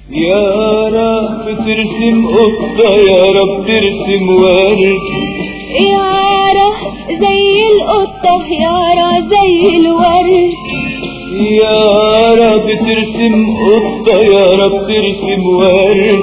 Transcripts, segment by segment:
يارا بترسم قطة يارا بترسم ورد يارا زي القطة يارا زي الورد يارا بترسم قطة يارا بترسم ورد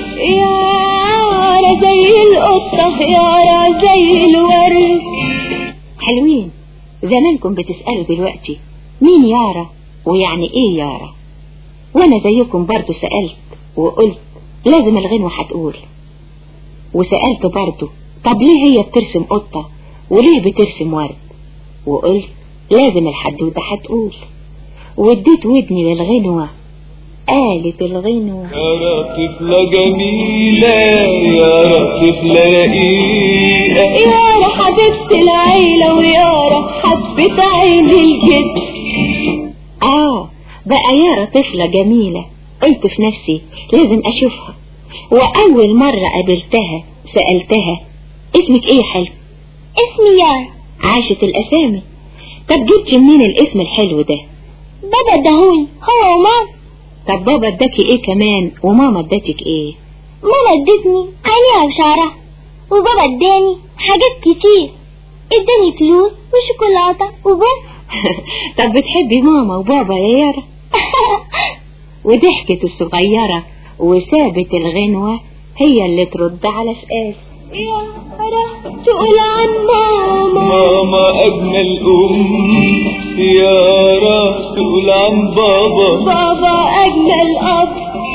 يارا زي القطة يارا زي الورد حلوين زمانكم بتسألوا دلوقتي مين يارا ويعني ايه يارا وانا زيكم برضو سألت وقلت لازم الغنوة هتقول وسألت برضو طب ليه هي بترسم قطة وليه بترسم ورد وقلت لازم الحدوتة هتقول واديت ودني للغنوة قالت الغنوة يارا طفلة جميلة يارا طفلة رقيقة يارا حبيبة العيلة ويارا حبة عين الجد اه بقى يارا طفلة جميلة قلت في نفسي لازم اشوفها واول مرة قابلتها سألتها اسمك ايه يا حلو اسمي يارا عاشت الاسامي طب جبتي منين الاسم الحلو ده بابا اداهولي هو وماما طب بابا اداكي ايه كمان وماما ادتك ايه ماما ادتني عينيها وشعرها وبابا اداني حاجات كتير اداني فلوس وشوكولاتة وبس طب بتحبي ماما وبابا يا يارا وضحكت الصغيرة وسابت الغنوة هي اللي ترد على سؤال يارا تقول عن ماما ماما أجمل أم يارا تقول عن بابا بابا أجمل أب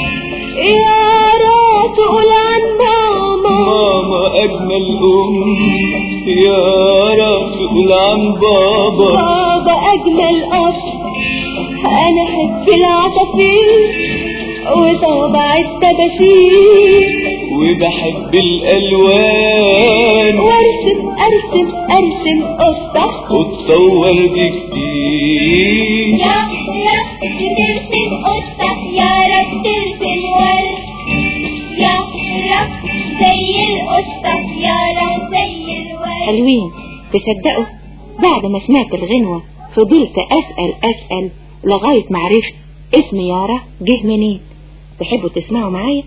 يارا تقول عن ماما ماما أجمل أم يارا تقول عن بابا بابا أجمل أب أنا أحب العصافير وطابع التباشير وبحب الألوان وارسم أرسم أرسم قصة قطة وورد كتير يا يا بترسم قصة يا رب ترسم ورد يا رب زي القصة يا رب زي الورد حلوين تصدقوا بعد ما سمعت الغنوة فضلت أسأل أسأل لغاية ما عرفت اسم يارا جه منين تحبوا تسمعوا معايا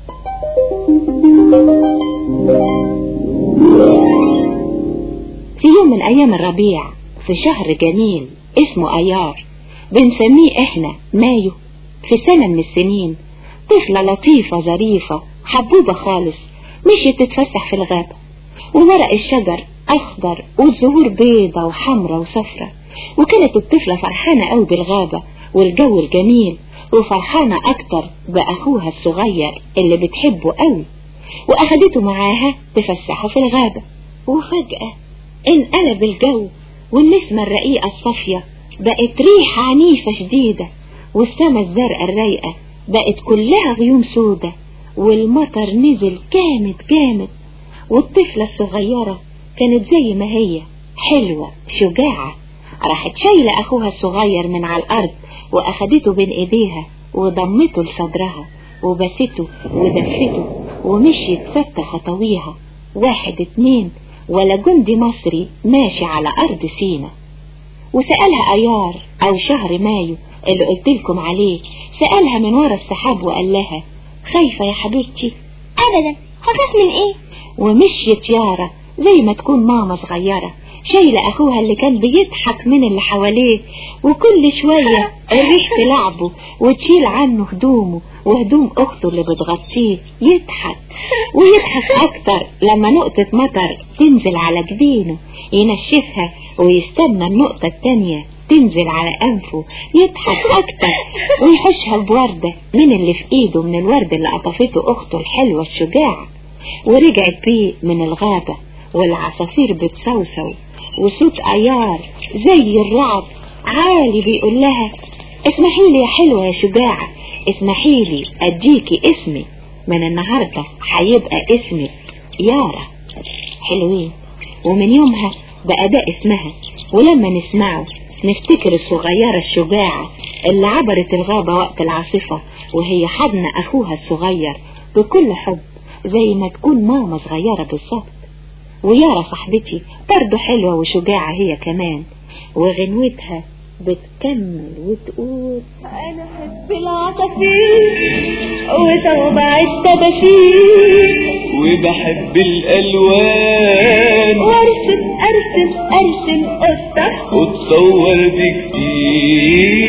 في يوم من أيام الربيع في شهر جميل اسمه أيار بنسميه إحنا مايو في سنة من السنين طفلة لطيفة ظريفة حبوبة خالص مشيت تتفسح في الغابة وورق الشجر أخضر والزهور بيضة وحمرة وصفرة وكانت الطفلة فرحانة قوي بالغابة والجو الجميل وفرحانة أكتر بأخوها الصغير اللي بتحبه قوي وأخدته معاها تفسحه في الغابة وفجأة انقلب الجو والنسمة الرقيقة الصافية بقت ريحة عنيفة شديدة والسما الزرقاء الرايقة بقت كلها غيوم سودة والمطر نزل جامد جامد والطفلة الصغيرة كانت زي ما هي حلوة شجاعة راحت شايلة أخوها الصغير من على الأرض وأخدته بين إيديها وضمته لصدرها وبسته ودفته ومشيت ست خطويها واحد اتنين ولا جندي مصري ماشي على أرض سينا وسألها أيار أو شهر مايو اللي قلت لكم عليه سألها من ورا السحاب وقال لها خايفة يا حبيبتي أبدا هخاف من إيه ومشيت يارا زي ما تكون ماما صغيرة شايلة أخوها اللي كان بيضحك من اللي حواليه وكل شوية الريح تلعبه وتشيل عنه هدومه وهدوم أخته اللي بتغطيه يضحك ويضحك أكتر لما نقطة مطر تنزل على جبينه ينشفها ويستنى النقطة التانية تنزل على أنفه يضحك أكتر ويحشها بوردة من اللي في إيده من الورد اللي قطفته أخته الحلوة الشجاعة ورجعت بيه من الغابة والعصافير بتصوصو وصوت عيار زي الرعد عالي بيقول لها اسمحي لي يا حلوة يا شجاعة اسمحي لي اديكي اسمي من النهاردة هيبقى اسمي يارا حلوين ومن يومها بقى ده اسمها ولما نسمعه نفتكر الصغيرة الشجاعة اللي عبرت الغابة وقت العاصفة وهي حضن أخوها الصغير بكل حب زي ما تكون ماما صغيرة بالظبط ويارا صاحبتي برضه حلوة وشجاعة هي كمان وغنوتها بتكمل وتقول أنا أحب العصافير وطوبع الطباشير وبحب الألوان وارسم ارسم ارسم قصة وتصور بكتير